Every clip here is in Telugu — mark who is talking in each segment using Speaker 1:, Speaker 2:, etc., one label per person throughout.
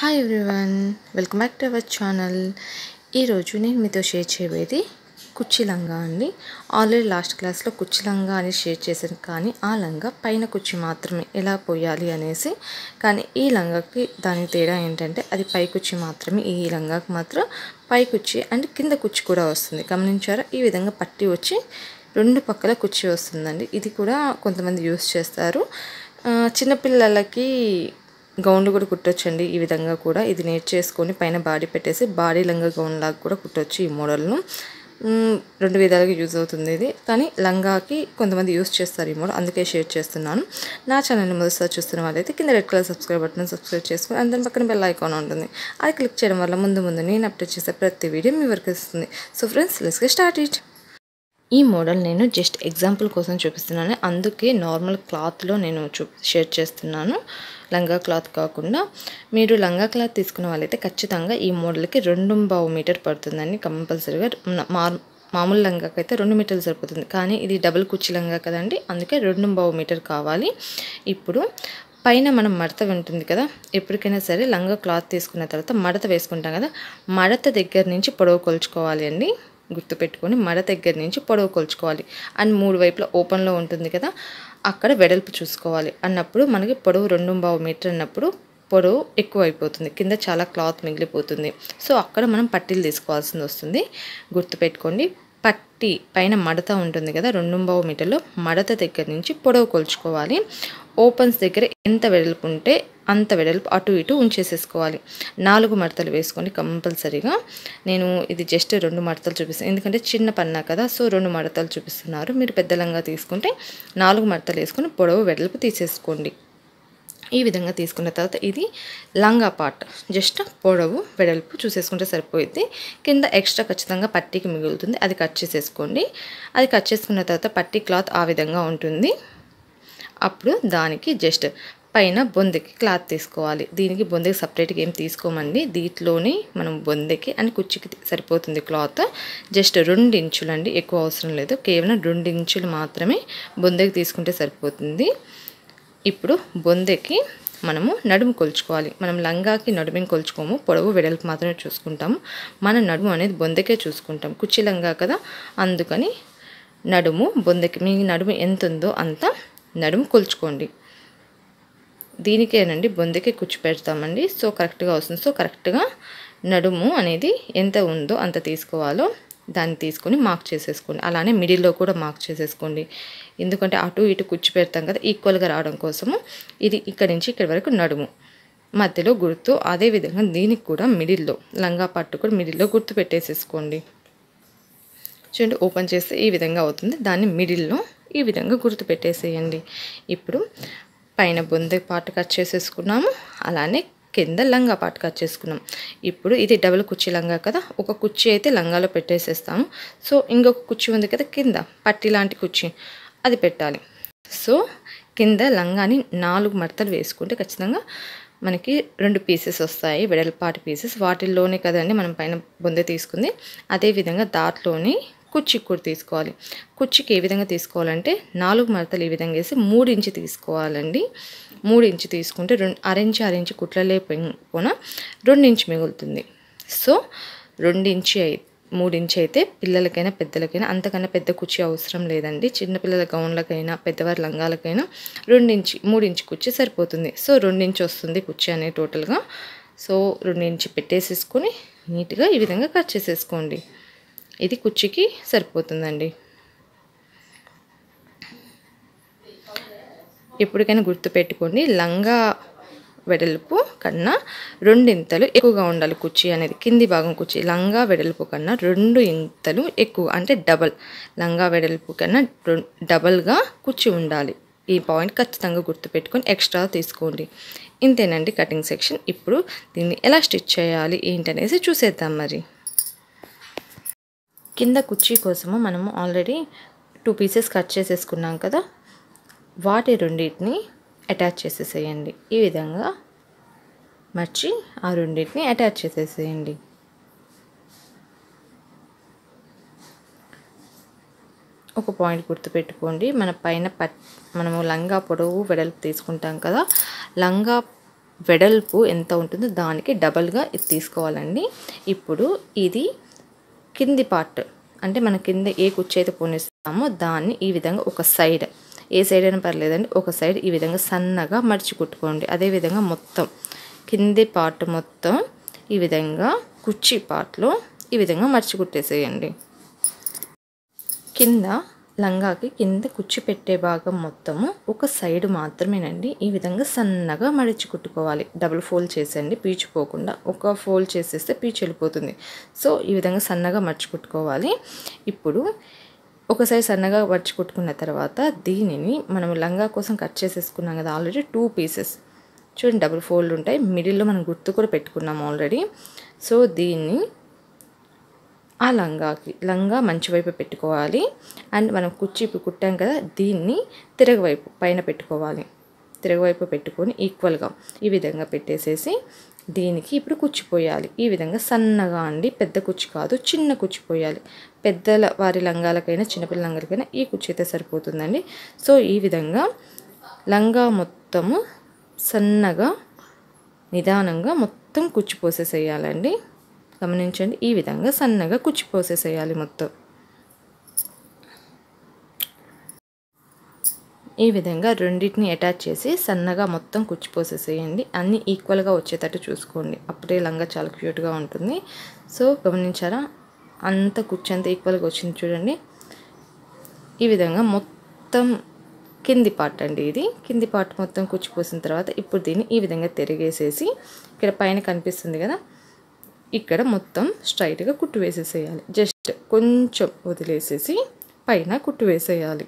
Speaker 1: hi everyone welcome back to our channel ఈరోజు నేను మీతో షేర్ చేయబోయేది కుర్చీ లంగా అండి ఆల్రెడీ లాస్ట్ క్లాస్లో కుర్చీ లంగా అని షేర్ చేశాను కానీ ఆ లంగా పైన కుర్చీ మాత్రమే ఎలా పోయాలి అనేసి కానీ ఈ లంగాకి దానికి తేడా ఏంటంటే అది పై కుర్చీ మాత్రమే ఈ లంగాకి మాత్రం పై కుర్చీ అండ్ కింద కుర్చీ కూడా వస్తుంది గమనించారా ఈ విధంగా పట్టి వచ్చి రెండు పక్కల కుర్చీ వస్తుందండి ఇది కూడా కొంతమంది యూస్ చేస్తారు ఆ, చిన్నపిల్లలకి గౌన్లు కూడా కుట్టొచ్చండి ఈ విధంగా కూడా ఇది నేర్చేసుకొని పైన బాడీ పెట్టేసి బాడీ లంగా గౌన్ లాగా కూడా కుట్టొచ్చు ఈ మోడల్ను మ్, రెండు విధాలుగా యూజ్ అవుతుంది ఇది కానీ లంగాకి కొంతమంది యూస్ చేస్తారు ఈ మోడల్ అందుకే షేర్ చేస్తున్నాను నా ఛానల్ని మొదటిసారి చూస్తున్న వాళ్ళైతే కింద red colour subscribe button subscribe చేసుకుని అండ్ దాని పక్కన బెల్ ఐకాన్ ఉంటుంది అది క్లిక్ చేయడం వల్ల ముందు ముందు నేను అప్డేట్ చేసే ప్రతి వీడియో మీ వరకు వస్తుంది so friends let's get start it ఈ మోడల్ నేను జస్ట్ ఎగ్జాంపుల్ కోసం చూపిస్తున్నాను అందుకే నార్మల్ క్లాత్లో నేను చూ షేర్ చేస్తున్నాను లంగా క్లాత్ కాకుండా మీరు లంగా క్లాత్ తీసుకున్న వాళ్ళైతే ఖచ్చితంగా ఈ మోడల్కి రెండు బావు మీటర్ పడుతుందండి కంపల్సరీగా మా మామూలు లంగాకి అయితే రెండు మీటర్లు సరిపోతుంది కానీ ఇది డబుల్ కుర్చీ లంగా కదండి అందుకే రెండు బావు మీటర్ కావాలి ఇప్పుడు పైన మనం మడత ఉంటుంది కదా ఎప్పటికైనా సరే లంగా క్లాత్ తీసుకున్న తర్వాత మడత వేసుకుంటాం కదా మడత దగ్గర నుంచి పొడవు కొలుచుకోవాలి అండి గుర్తుపెట్టుకొని మడ దగ్గర నుంచి పొడవు కొలుచుకోవాలి అండ్ మూడు వైపులా ఓపెన్లో ఉంటుంది కదా అక్కడ వెడల్పు చూసుకోవాలి అన్నప్పుడు మనకి పొడవు రెండు బావు మీటర్ అన్నప్పుడు పొడవు ఎక్కువ అయిపోతుంది కింద చాలా క్లాత్ మిగిలిపోతుంది సో అక్కడ మనం పట్టీలు తీసుకోవాల్సింది వస్తుంది గుర్తుపెట్టుకోండి పట్టి పైన మడత ఉంటుంది కదా రెండు బావు మీటర్లో మడత దగ్గర నుంచి పొడవు కొలుచుకోవాలి ఓపెన్స్ దగ్గర ఎంత వెడల్పు ఉంటే అంత వెడల్పు అటు ఇటు ఉంచేసేసుకోవాలి నాలుగు మడతలు వేసుకొని కంపల్సరీగా నేను ఇది జస్ట్ రెండు మడతలు చూపిస్తాను ఎందుకంటే చిన్న పన్నా కదా సో రెండు మడతలు చూపిస్తున్నారు మీరు పెద్దలంగా తీసుకుంటే నాలుగు మడతలు వేసుకొని పొడవు వెడల్పు తీసేసుకోండి ఈ విధంగా తీసుకున్న తర్వాత ఇది లంగా పార్ట్ జస్ట్ పొడవు వెడల్పు చూసేసుకుంటే సరిపోయింది కింద ఎక్స్ట్రా ఖచ్చితంగా పట్టీకి మిగులుతుంది అది కట్ చేసేసుకోండి అది కట్ చేసుకున్న తర్వాత పట్టీ క్లాత్ ఆ విధంగా ఉంటుంది అప్పుడు దానికి జస్ట్ పైన బొందెకి క్లాత్ తీసుకోవాలి దీనికి బొందెకి సపరేట్గా ఏం తీసుకోమండి దీంట్లోని మనం బొందెకి అండ్ కుర్చీకి సరిపోతుంది క్లాత్ జస్ట్ రెండు ఇంచులు అండి ఎక్కువ అవసరం లేదు కేవలం రెండు ఇంచులు మాత్రమే బొందెకి తీసుకుంటే సరిపోతుంది ఇప్పుడు బొందెకి మనము నడుము కొలుచుకోవాలి మనం లంగాకి నడుముని కొలుచుకోము పొడవు వెడల్పు మాత్రమే చూసుకుంటాము మన నడుము అనేది బొందెకే చూసుకుంటాం కుర్చీ లంగా కదా అందుకని నడుము బొందెకి మీ నడుము ఎంత ఉందో అంత నడుము కొలుచుకోండి దీనికేనండి బొందెకి కుచ్చి పెడతామండి సో కరెక్ట్గా వస్తుంది సో కరెక్ట్గా నడుము అనేది ఎంత ఉందో అంత తీసుకోవాలో దాన్ని తీసుకొని మార్క్ చేసేసుకోండి అలానే మిడిల్లో కూడా మార్క్ చేసేసుకోండి ఎందుకంటే అటు ఇటు కుచ్చి పెడతాం కదా ఈక్వల్గా రావడం కోసము ఇది ఇక్కడి నుంచి ఇక్కడి వరకు నడుము మధ్యలో గుర్తు అదేవిధంగా దీనికి కూడా మిడిల్లో లంగా పట్టు కూడా మిడిల్లో గుర్తు పెట్టేసేసుకోండి చూడండి ఓపెన్ చేస్తే ఈ విధంగా అవుతుంది దాన్ని మిడిల్లో ఈ విధంగా గుర్తు పెట్టేసేయండి ఇప్పుడు పైన బొందె పార్ట్ కట్ చేసేసుకున్నాము అలానే కింద లంగా పార్ట్ కట్ చేసుకున్నాం ఇప్పుడు ఇది డబుల్ కుర్చీ లంగా కదా ఒక కుర్చీ అయితే లంగాలో పెట్టేసేస్తాము సో ఇంకొక కుర్చీ ఉంది కదా కింద పట్టి లాంటి కుర్చీ అది పెట్టాలి సో కింద లంగాని నాలుగు మడతలు వేసుకుంటే ఖచ్చితంగా మనకి రెండు పీసెస్ వస్తాయి వెడల్పాటి పీసెస్ వాటిల్లోనే కదండి మనం పైన బొందె తీసుకుంది అదేవిధంగా దాంట్లోని కుర్చీకి కూడా తీసుకోవాలి కుర్చీకి ఏ విధంగా తీసుకోవాలంటే నాలుగు మడతలు ఈ విధంగా వేసి మూడు ఇంచు తీసుకోవాలండి మూడు ఇంచు తీసుకుంటే రెండు అరెంచి అరెంచి కుట్లలే పోన రెండు ఇంచు మిగులుతుంది సో రెండు ఇంచు అయి మూడు ఇంచు అయితే పిల్లలకైనా పెద్దలకైనా అంతకన్నా పెద్ద కుర్చీ అవసరం లేదండి చిన్నపిల్లల గౌన్లకైనా పెద్దవారి లంగాలకైనా రెండించి మూడు ఇంచు కుర్చీ సరిపోతుంది సో రెండించు వస్తుంది కుర్చీ అనేది టోటల్గా సో రెండించి పెట్టేసేసుకొని నీట్గా ఈ విధంగా కట్ చేసేసుకోండి ఇది కుర్చీకి సరిపోతుందండి ఎప్పటికైనా గుర్తుపెట్టుకోండి లంగా వెడల్పు కన్నా రెండింతలు ఎక్కువగా ఉండాలి కుర్చీ అనేది కింది భాగం కుర్చీ లంగా వెడల్పు కన్నా రెండు ఇంతలు ఎక్కువ అంటే డబల్ లంగా వెడల్పు కన్నా డబల్గా కుర్చీ ఉండాలి ఈ పాయింట్ ఖచ్చితంగా గుర్తుపెట్టుకొని ఎక్స్ట్రా తీసుకోండి ఇంతేనండి కటింగ్ సెక్షన్ ఇప్పుడు దీన్ని ఎలా స్టిచ్ చేయాలి ఏంటనేసి చూసేద్దాం మరి కింద కుర్చీ కోసము మనము ఆల్రెడీ టూ పీసెస్ కట్ చేసేసుకున్నాం కదా వాటి రెండింటిని అటాచ్ చేసేసేయండి ఈ విధంగా మర్చి ఆ రెండింటిని అటాచ్ చేసేసేయండి ఒక పాయింట్ గుర్తుపెట్టుకోండి మన పైన పట్ మనము లంగా పొడవు వెడల్పు తీసుకుంటాం కదా లంగా వెడల్పు ఎంత ఉంటుందో దానికి డబల్గా ఇది తీసుకోవాలండి ఇప్పుడు ఇది కింది పార్ట్ అంటే మన కింద ఏ కుర్చీ అయితే పోనిస్తామో దాన్ని ఈ విధంగా ఒక సైడ్ ఏ సైడ్ అయినా పర్లేదండి ఒక సైడ్ ఈ విధంగా సన్నగా మడిచి కుట్టుకోండి అదేవిధంగా మొత్తం కింది పార్ట్ మొత్తం ఈ విధంగా కుర్చీ పార్ట్లో ఈ విధంగా మడిచి కుట్టేసేయండి కింద లంగాకి కింద కుచ్చి పెట్టే భాగం మొత్తము ఒక సైడ్ మాత్రమేనండి ఈ విధంగా సన్నగా మడిచి కుట్టుకోవాలి డబుల్ ఫోల్డ్ చేసండి పీచు పోకుండా ఒక ఫోల్డ్ చేసేస్తే పీచు వెళ్ళిపోతుంది సో ఈ విధంగా సన్నగా మడిచి కుట్టుకోవాలి ఇప్పుడు ఒకసారి సన్నగా మడిచి కుట్టుకున్న తర్వాత దీనిని మనం లంగా కోసం కట్ చేసేసుకున్నాం కదా ఆల్రెడీ టూ పీసెస్ చూడండి డబుల్ ఫోల్డ్ ఉంటాయి మిడిల్లో మనం గుర్తు కూడా పెట్టుకున్నాం ఆల్రెడీ సో దీన్ని ఆ లంగాకి లంగా మంచి వైపు పెట్టుకోవాలి అండ్ మనం కుర్చీ ఇప్పుడు కుట్టాం కదా దీన్ని తిరగవైపు పైన పెట్టుకోవాలి తిరగవైపు పెట్టుకొని ఈక్వల్గా ఈ విధంగా పెట్టేసేసి దీనికి ఇప్పుడు కుచ్చిపోయాలి ఈ విధంగా సన్నగా అండి పెద్ద కుచ్చి కాదు చిన్న కుచ్చి పోయాలి పెద్దల వారి లంగాలకైనా చిన్నపిల్ల లంగాలకైనా ఈ కుచ్చి అయితే సరిపోతుందండి సో ఈ విధంగా లంగా మొత్తము సన్నగా నిదానంగా మొత్తం కుచ్చి పోసేసేయాలండి గమనించండి ఈ విధంగా సన్నగా కుచ్చి పోసేసేయాలి మొత్తం ఈ విధంగా రెండింటిని అటాచ్ చేసి సన్నగా మొత్తం కుచ్చి పోసేసేయండి అన్నీ ఈక్వల్గా వచ్చేటట్టు చూసుకోండి అప్పుడే లంగా చాలా క్యూట్గా ఉంటుంది సో గమనించారా అంత కుచ్చి అంత ఈక్వల్గా వచ్చింది చూడండి ఈ విధంగా మొత్తం కింది పార్ట్ అండి ఇది కింది పార్ట్ మొత్తం కుచ్చిపోసిన తర్వాత ఇప్పుడు దీన్ని ఈ విధంగా తిరిగేసేసి ఇక్కడ పైన కనిపిస్తుంది కదా ఇక్కడ మొత్తం స్ట్రైట్గా కుట్టు వేసేసేయాలి జస్ట్ కొంచెం వదిలేసేసి పైన కుట్టు వేసేయాలి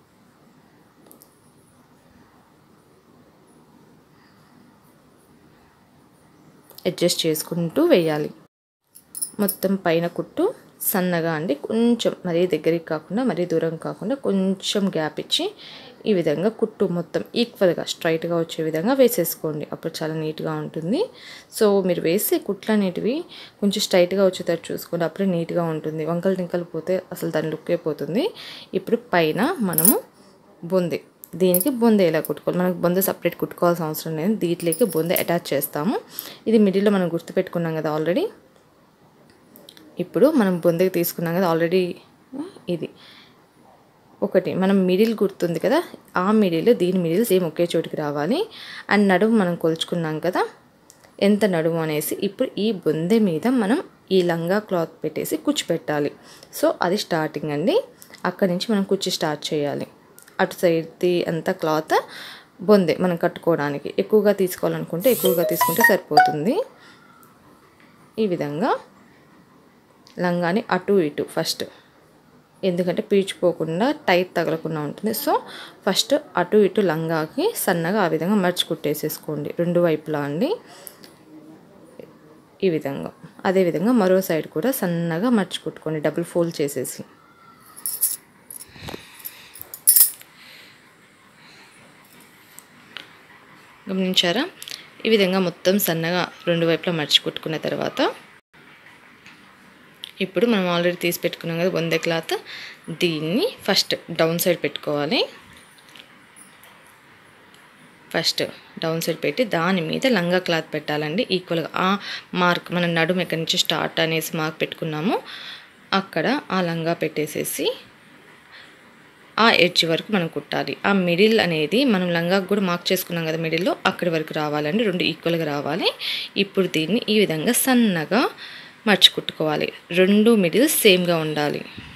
Speaker 1: అడ్జస్ట్ చేసుకుంటూ వేయాలి మొత్తం పైన కుట్టు సన్నగా అండి కొంచెం మరీ దగ్గరికి కాకుండా మరీ దూరం కాకుండా కొంచెం గ్యాప్ ఇచ్చి ఈ విధంగా కుట్టు మొత్తం ఈక్వల్గా స్ట్రైట్గా వచ్చే విధంగా వేసేసుకోండి అప్పుడు చాలా నీట్గా ఉంటుంది సో మీరు వేసే కుట్లు అనేటివి కొంచెం స్ట్రైట్గా వచ్చేటట్టు చూసుకోండి అప్పుడే నీట్గా ఉంటుంది వంకలు టింకలు పోతే అసలు దాని లుక్ అయిపోతుంది ఇప్పుడు పైన మనము బొంది దీనికి బొందె ఎలా కుట్టుకోవాలి మనకు బొందె సపరేట్ కుట్టుకోవాల్సిన అవసరం లేదు దీంట్లోకి బొందె అటాచ్ చేస్తాము ఇది మిడిల్లో మనం గుర్తుపెట్టుకున్నాం కదా ఆల్రెడీ ఇప్పుడు మనం బొందెకి తీసుకున్నాం కదా ఆల్రెడీ ఇది ఒకటి మనం మిడిల్ గుర్తుంది కదా ఆ మిడిల్ దీని మిడిల్ సేమ్ ఒకే చోటుకి రావాలి అండ్ నడుము మనం కొలుచుకున్నాం కదా ఎంత నడుము అనేసి ఇప్పుడు ఈ బొందె మీద మనం ఈ లంగా క్లాత్ పెట్టేసి కుచ్చి పెట్టాలి సో అది స్టార్టింగ్ అండి అక్కడి నుంచి మనం కుచ్చి స్టార్ట్ చేయాలి అటు సైడ్ది అంతా క్లాత్ బొందె మనం కట్టుకోవడానికి ఎక్కువగా తీసుకోవాలనుకుంటే ఎక్కువగా తీసుకుంటే సరిపోతుంది ఈ విధంగా లంగాని అటు ఇటు ఫస్ట్ ఎందుకంటే పీచుకోకుండా టైట్ తగలకుండా ఉంటుంది సో ఫస్ట్ అటు ఇటు లంగాకి సన్నగా ఆ విధంగా మర్చి కుట్టేసేసుకోండి రెండు వైపులా అండి ఈ విధంగా అదేవిధంగా మరో సైడ్ కూడా సన్నగా మర్చి కుట్టుకోండి డబుల్ ఫోల్డ్ చేసేసి గమనించారా ఈ విధంగా మొత్తం సన్నగా రెండు వైపులా మర్చి కుట్టుకున్న తర్వాత ఇప్పుడు మనం ఆల్రెడీ తీసి పెట్టుకున్నాం కదా వంద క్లాత్ దీన్ని ఫస్ట్ డౌన్ సైడ్ పెట్టుకోవాలి ఫస్ట్ డౌన్ సైడ్ పెట్టి దాని మీద లంగా క్లాత్ పెట్టాలండి ఈక్వల్గా ఆ మార్క్ మన నడుము ఎక్కడి నుంచి స్టార్ట్ అనేసి మార్క్ పెట్టుకున్నాము అక్కడ ఆ లంగా పెట్టేసేసి ఆ ఎడ్జ్ వరకు మనం కుట్టాలి ఆ మిడిల్ అనేది మనం లంగాకు కూడా మార్క్ చేసుకున్నాం కదా మిడిల్లో అక్కడి వరకు రావాలండి రెండు ఈక్వల్గా రావాలి ఇప్పుడు దీన్ని ఈ విధంగా సన్నగా మర్చి కుట్టుకోవాలి రెండు మిడిల్ సేమ్గా ఉండాలి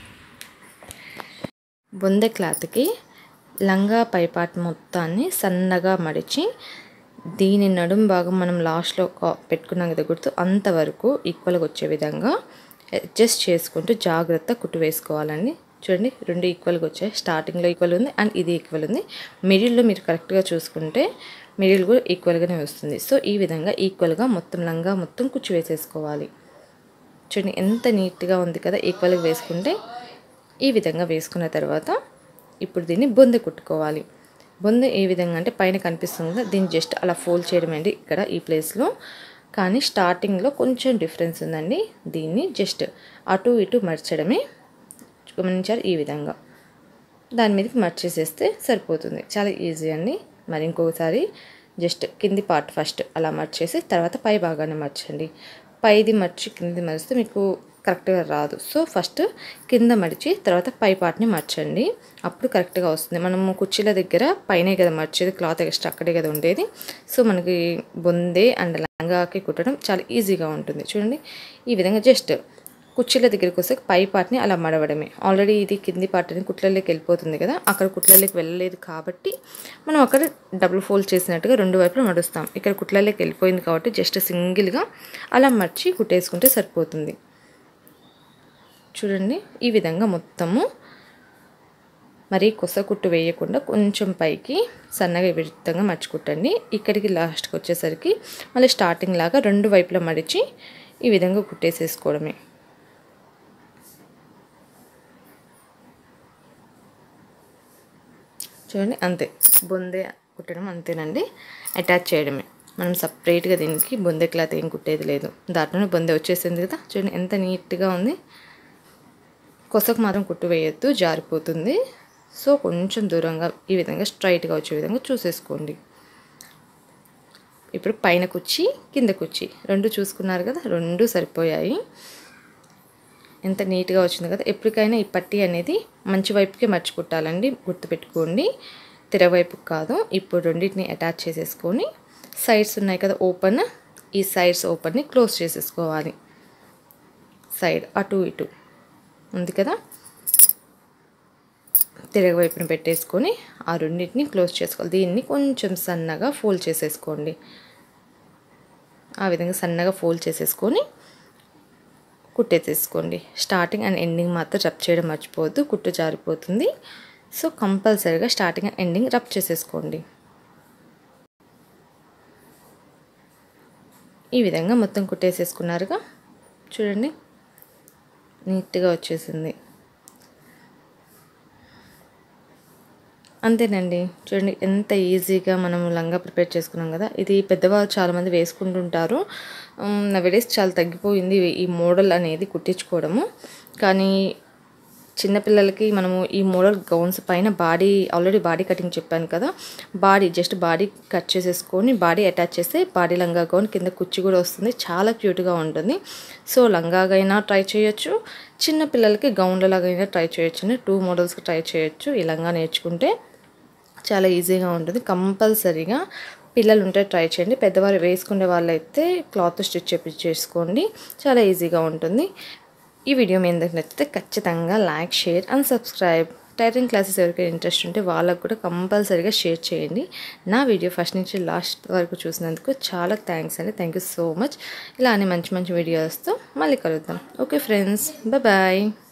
Speaker 1: బొందె క్లాత్కి లంగా పైపాట్ మొత్తాన్ని సన్నగా మడిచి దీని నడుం భాగం మనం లాస్ట్లో పెట్టుకున్నాం కదా గుర్తు అంతవరకు ఈక్వల్గా వచ్చే విధంగా అడ్జస్ట్ చేసుకుంటూ జాగ్రత్త కుట్టు వేసుకోవాలండి చూడండి రెండు ఈక్వల్గా వచ్చాయి స్టార్టింగ్లో ఈక్వల్ ఉంది అండ్ ఇది ఈక్వల్ ఉంది మిడిల్లో మీరు కరెక్ట్గా చూసుకుంటే మిడిల్ కూడా ఈక్వల్గానే వస్తుంది సో ఈ విధంగా ఈక్వల్గా మొత్తం లంగా మొత్తం కుచ్చి వేసేసుకోవాలి చూడండి ఎంత నీట్గా ఉంది కదా ఈక్వల్గా వేసుకుంటే ఈ విధంగా వేసుకున్న తర్వాత ఇప్పుడు దీన్ని బొందె కుట్టుకోవాలి బొందె ఏ విధంగా అంటే పైన కనిపిస్తుంది కదా దీన్ని జస్ట్ అలా ఫోల్డ్ చేయడం అండి ఇక్కడ ఈ ప్లేస్లో కానీ స్టార్టింగ్లో కొంచెం డిఫరెన్స్ ఉందండి దీన్ని జస్ట్ అటు ఇటు మర్చడమే గమనించారు ఈ విధంగా దాని మీదకి మర్చేసేస్తే సరిపోతుంది చాలా ఈజీ అండి మరి ఇంకొకసారి జస్ట్ కింది పార్ట్ ఫస్ట్ అలా మర్చేసి తర్వాత పై భాగాన్ని మర్చండి పైది మర్చి కింది మరిస్తే మీకు కరెక్ట్గా రాదు సో ఫస్ట్ కింద మడిచి తర్వాత పై పార్ట్ని మర్చండి అప్పుడు కరెక్ట్గా వస్తుంది మనము కుర్చీల దగ్గర పైనే కదా మర్చేది క్లాత్ ఎక్స్ట్రా అక్కడే కదా ఉండేది సో మనకి బొందే అండ్ లంగాకి కుట్టడం చాలా ఈజీగా ఉంటుంది చూడండి ఈ విధంగా జస్ట్ కుర్చీల దగ్గరికి వస్తే పై పార్ట్ని అలా మడవడమే ఆల్రెడీ ఇది కింది పార్ట్ అని కుట్లలోకి వెళ్ళిపోతుంది కదా అక్కడ కుట్లలోకి వెళ్ళలేదు కాబట్టి మనం అక్కడ డబుల్ ఫోల్డ్ చేసినట్టుగా రెండు వైపులు మడుస్తాం ఇక్కడ కుట్లలోకి వెళ్ళిపోయింది కాబట్టి జస్ట్ సింగిల్గా అలా మర్చి కుట్టేసుకుంటే సరిపోతుంది చూడండి ఈ విధంగా మొత్తము మరి కొస కుట్టు వేయకుండా కొంచెం పైకి సన్నగా విరుద్ధంగా మర్చుకుట్టండి ఇక్కడికి లాస్ట్కి వచ్చేసరికి మళ్ళీ స్టార్టింగ్ లాగా రెండు వైపులా మడిచి ఈ విధంగా కుట్టేసేసుకోవడమే చూడండి అంతే బొందే కుట్టడం అంతేనండి అటాచ్ చేయడమే మనం సపరేట్గా దీనికి బొందె క్లాత్ ఏం కుట్టేది లేదు దాంట్లోనే బొందె వచ్చేసింది కదా చూడండి ఎంత నీట్గా ఉంది కొసకు మాత్రం కుట్టు వేయొద్దు జారిపోతుంది సో కొంచెం దూరంగా ఈ విధంగా స్ట్రైట్గా వచ్చే విధంగా చూసేసుకోండి ఇప్పుడు పైన కుర్చీ కింద కుర్చీ రెండు చూసుకున్నారు కదా రెండు సరిపోయాయి ఎంత నీట్గా వచ్చింది కదా ఎప్పటికైనా ఈ పట్టీ అనేది మంచి వైపుకి మర్చి కుట్టాలండి గుర్తుపెట్టుకోండి తిరవైపుకి కాదు ఇప్పుడు రెండింటిని అటాచ్ చేసేసుకొని సైడ్స్ ఉన్నాయి కదా ఓపెన్ ఈ సైడ్స్ ఓపెన్ని క్లోజ్ చేసేసుకోవాలి సైడ్ అటు ఇటు ఉంది కదా తిరగవైపున పెట్టేసుకొని ఆ రెండింటిని క్లోజ్ చేసుకోవాలి దీన్ని కొంచెం సన్నగా ఫోల్డ్ చేసేసుకోండి ఆ విధంగా సన్నగా ఫోల్డ్ చేసేసుకొని కుట్టేసేసుకోండి స్టార్టింగ్ అండ్ ఎండింగ్ మాత్రం రబ్ చేయడం మర్చిపోవద్దు కుట్టు జారిపోతుంది సో కంపల్సరీగా స్టార్టింగ్ అండ్ ఎండింగ్ రబ్ చేసేసుకోండి ఈ విధంగా మొత్తం కుట్టేసేసుకున్నారుగా చూడండి నీట్గా వచ్చేసింది అంతేనండి చూడండి ఎంత ఈజీగా మనం లంగా ప్రిపేర్ చేసుకున్నాం కదా ఇది పెద్దవాళ్ళు చాలామంది వేసుకుంటుంటారు నవడేస్ చాలా తగ్గిపోయింది ఈ మోడల్ అనేది కుట్టించుకోవడము కానీ చిన్నపిల్లలకి మనము ఈ మోడల్ గౌన్స్ పైన బాడీ ఆల్రెడీ బాడీ కటింగ్ చెప్పాను కదా బాడీ జస్ట్ బాడీ కట్ చేసేసుకొని బాడీ అటాచ్ చేస్తే బాడీ లంగా గౌన్ కింద కుర్చీ కూడా వస్తుంది చాలా క్యూట్గా ఉంటుంది సో లంగాగైనా ట్రై చేయొచ్చు చిన్న పిల్లలకి గౌన్లలాగైనా ట్రై చేయొచ్చు అని టూ మోడల్స్కి ట్రై చేయొచ్చు ఈ లంగా నేర్చుకుంటే చాలా ఈజీగా ఉంటుంది కంపల్సరీగా పిల్లలు ఉంటే ట్రై చేయండి పెద్దవారు వేసుకునే వాళ్ళైతే క్లాత్ స్టిచ్ చేపించేసుకోండి చాలా ఈజీగా ఉంటుంది ఈ వీడియో మీ అందరికి నచ్చితే ఖచ్చితంగా like share and subscribe tailoring classes ఎవరికైనా ఇంట్రెస్ట్ ఉంటే వాళ్ళకు కూడా కంపల్సరీగా షేర్ చేయండి నా వీడియో ఫస్ట్ నుంచి లాస్ట్ వరకు చూసినందుకు చాలా థ్యాంక్స్ అండి థ్యాంక్ యూ సో మచ్ ఇలానే మంచి మంచి వీడియోస్తో మళ్ళీ కలుద్దాం ఓకే ఫ్రెండ్స్ బాయ్